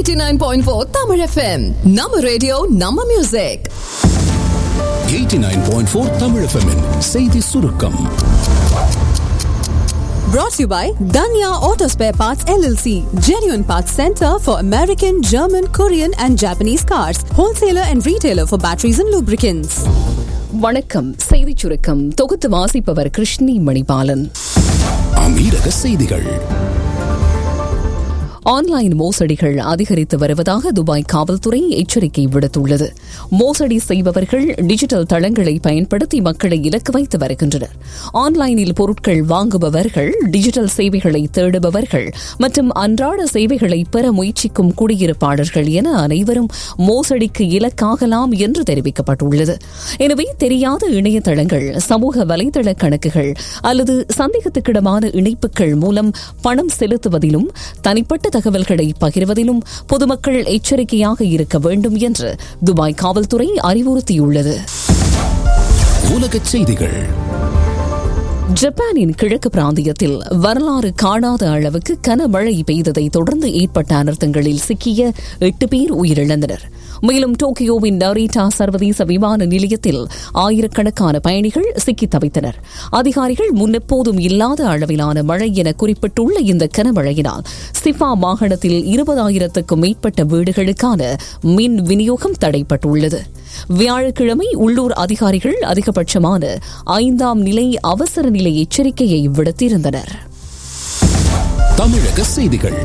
89.4 Tamil FM நம்ம radio நம்ம music 89.4 Tamil FM -இன் செய்தி சுருக்கம் brought to you by Danya Auto Spare Parts LLC genuine parts center for American German Korean and Japanese cars wholesaler and retailer for batteries and lubricants வணக்கம் செய்திச் சுருக்கம் தொகுத்து வாசிப்பவர் கிருஷ்ணி மணிபாலன் அமீரக செய்திகள் ஆன்லைன் மோசடிகள் அதிகரித்து வருவதாக துபாய் காவல்துறை எச்சரிக்கை விடுத்துள்ளது மோசடி செய்பவர்கள் டிஜிட்டல் தளங்களை பயன்படுத்தி மக்களை இலக்கு வைத்து வருகின்றனர் ஆன்லைனில் பொருட்கள் வாங்குபவர்கள் டிஜிட்டல் சேவைகளை தேடுபவர்கள் மற்றும் அன்றாட சேவைகளை பெற முயற்சிக்கும் குடியிருப்பாளர்கள் என அனைவரும் மோசடிக்கு இலக்காகலாம் என்று தெரிவிக்கப்பட்டுள்ளது எனவே தெரியாத இணையதளங்கள் சமூக வலைதள கணக்குகள் அல்லது சந்தேகத்துக்கிடமான இணைப்புகள் மூலம் பணம் செலுத்துவதிலும் தனிப்பட்ட தகவல்களை பகிர்வதிலும் பொதுமக்கள் எச்சரிக்கையாக இருக்க வேண்டும் என்று துபாய் காவல்துறை அறிவுறுத்தியுள்ளது உலகச் செய்திகள் ஜப்பானின் கிழக்கு பிராந்தியத்தில் வரலாறு காணாத அளவுக்கு கனமழை பெய்ததை தொடர்ந்து ஏற்பட்ட அனர்த்தங்களில் சிக்கிய எட்டு பேர் உயிரிழந்தனர் மேலும் டோக்கியோவின் நரீட்டா சர்வதேச விமான நிலையத்தில் ஆயிரக்கணக்கான பயணிகள் சிக்கி தவித்தனர் அதிகாரிகள் முன்னெப்போதும் இல்லாத அளவிலான மழை என குறிப்பிட்டுள்ள இந்த கனமழையினால் சிஃபா மாகாணத்தில் இருபதாயிரத்துக்கும் மேற்பட்ட வீடுகளுக்கான மின் விநியோகம் தடைப்பட்டுள்ளது வியாழக்கிழமை உள்ளூர் அதிகாரிகள் அதிகபட்சமான ஐந்தாம் நிலை அவசர நிலை எச்சரிக்கையை விடுத்திருந்தனர் தமிழக செய்திகள்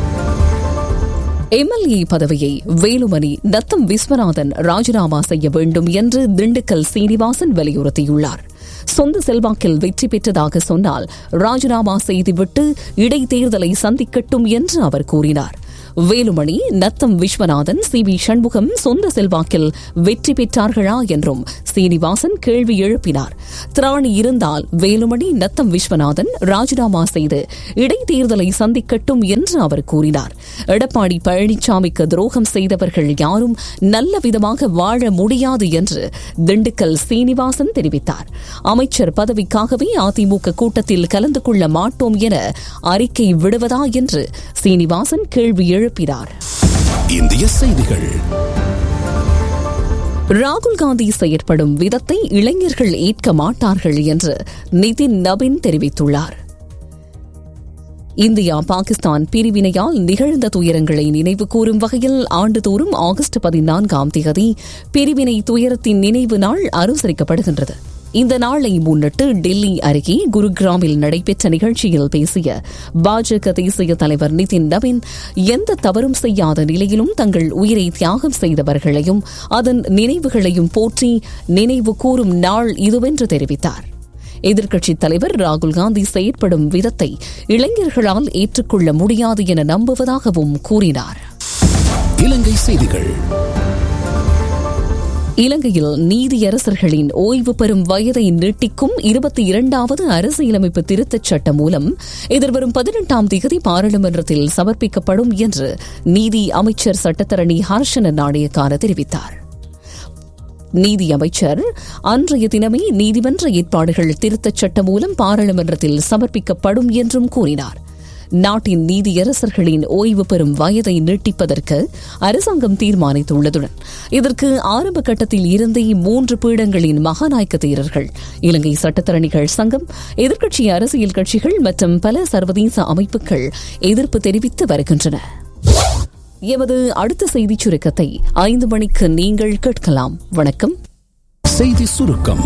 எம்எல்ஏ பதவியை வேலுமணி நத்தம் விஸ்வநாதன் ராஜினாமா செய்ய வேண்டும் என்று திண்டுக்கல் சீனிவாசன் வலியுறுத்தியுள்ளார் சொந்த செல்வாக்கில் வெற்றி பெற்றதாக சொன்னால் ராஜினாமா செய்துவிட்டு இடைத்தேர்தலை சந்திக்கட்டும் என்று அவர் கூறினார் வேலுமணி நத்தம் விஸ்வநாதன் சி வி சண்முகம் சொந்த செல்வாக்கில் வெற்றி பெற்றார்களா என்றும் சீனிவாசன் கேள்வி எழுப்பினார் திராணி இருந்தால் வேலுமணி நத்தம் விஸ்வநாதன் ராஜினாமா செய்து இடைத்தேர்தலை சந்திக்கட்டும் என்று அவர் கூறினார் எடப்பாடி பழனிசாமிக்கு துரோகம் செய்தவர்கள் யாரும் நல்ல விதமாக வாழ முடியாது என்று திண்டுக்கல் சீனிவாசன் தெரிவித்தார் அமைச்சர் பதவிக்காகவே அதிமுக கூட்டத்தில் கலந்து கொள்ள மாட்டோம் என அறிக்கை விடுவதா என்று சீனிவாசன் கேள்வி எழுப்பினார் இந்திய செய்திகள் ராகுல் காந்தி செயற்படும் விதத்தை இளைஞர்கள் ஏற்க மாட்டார்கள் என்று நிதின் நபின் தெரிவித்துள்ளார் இந்தியா பாகிஸ்தான் பிரிவினையால் நிகழ்ந்த துயரங்களை நினைவு கூறும் வகையில் ஆண்டுதோறும் ஆகஸ்ட் பதினான்காம் தேதி பிரிவினை துயரத்தின் நினைவு நாள் அனுசரிக்கப்படுகின்றது இந்த நாளை முன்னிட்டு டெல்லி அருகே குருகிராமில் நடைபெற்ற நிகழ்ச்சியில் பேசிய பாஜக தேசிய தலைவர் நிதின் நவீன் எந்த தவறும் செய்யாத நிலையிலும் தங்கள் உயிரை தியாகம் செய்தவர்களையும் அதன் நினைவுகளையும் போற்றி நினைவு கூறும் நாள் இதுவென்று தெரிவித்தார் எதிர்க்கட்சித் தலைவர் ராகுல் காந்தி செயற்படும் விதத்தை இளைஞர்களால் ஏற்றுக்கொள்ள முடியாது என நம்புவதாகவும் கூறினார் இலங்கை செய்திகள் இலங்கையில் நீதியரசர்களின் ஓய்வு பெறும் வயதை நீட்டிக்கும் இருபத்தி இரண்டாவது அரசியலமைப்பு திருத்தச் சட்டம் மூலம் எதிர்வரும் பதினெட்டாம் தேதி பாராளுமன்றத்தில் சமர்ப்பிக்கப்படும் என்று நீதி அமைச்சர் சட்டத்தரணி ஹர்ஷன நாணயக்கான தெரிவித்தார் நீதி அமைச்சர் அன்றைய தினமே நீதிமன்ற ஏற்பாடுகள் திருத்தச் சட்டம் மூலம் பாராளுமன்றத்தில் சமர்ப்பிக்கப்படும் என்றும் கூறினார் நாட்டின் நீதியரசர்களின் ஓய்வு பெறும் வயதை நீட்டிப்பதற்கு அரசாங்கம் தீர்மானித்துள்ளதுடன் இதற்கு ஆரம்ப கட்டத்தில் இருந்தே மூன்று பீடங்களின் மகாநாயக்க தேரர்கள் இலங்கை சட்டத்தரணிகள் சங்கம் எதிர்க்கட்சி அரசியல் கட்சிகள் மற்றும் பல சர்வதேச அமைப்புகள் எதிர்ப்பு தெரிவித்து வருகின்றன எமது அடுத்த செய்திச் சுருக்கத்தை ஐந்து மணிக்கு நீங்கள் கேட்கலாம் வணக்கம் செய்தி சுருக்கம்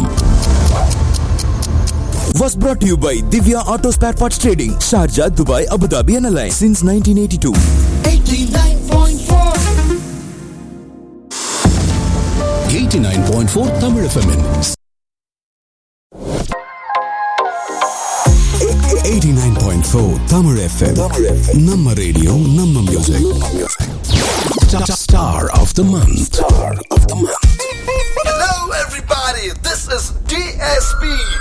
was brought to you by Divya Auto Spare Parts Trading, Sharjah, Dubai, Abu Dhabi and Alliance since 1982. 89.4 Tamil FM -இன் 89.4 தமிழ் FM நம்ம ரேடியோ நம்ம music star of the month star of the month Hello, everybody. This is DSP.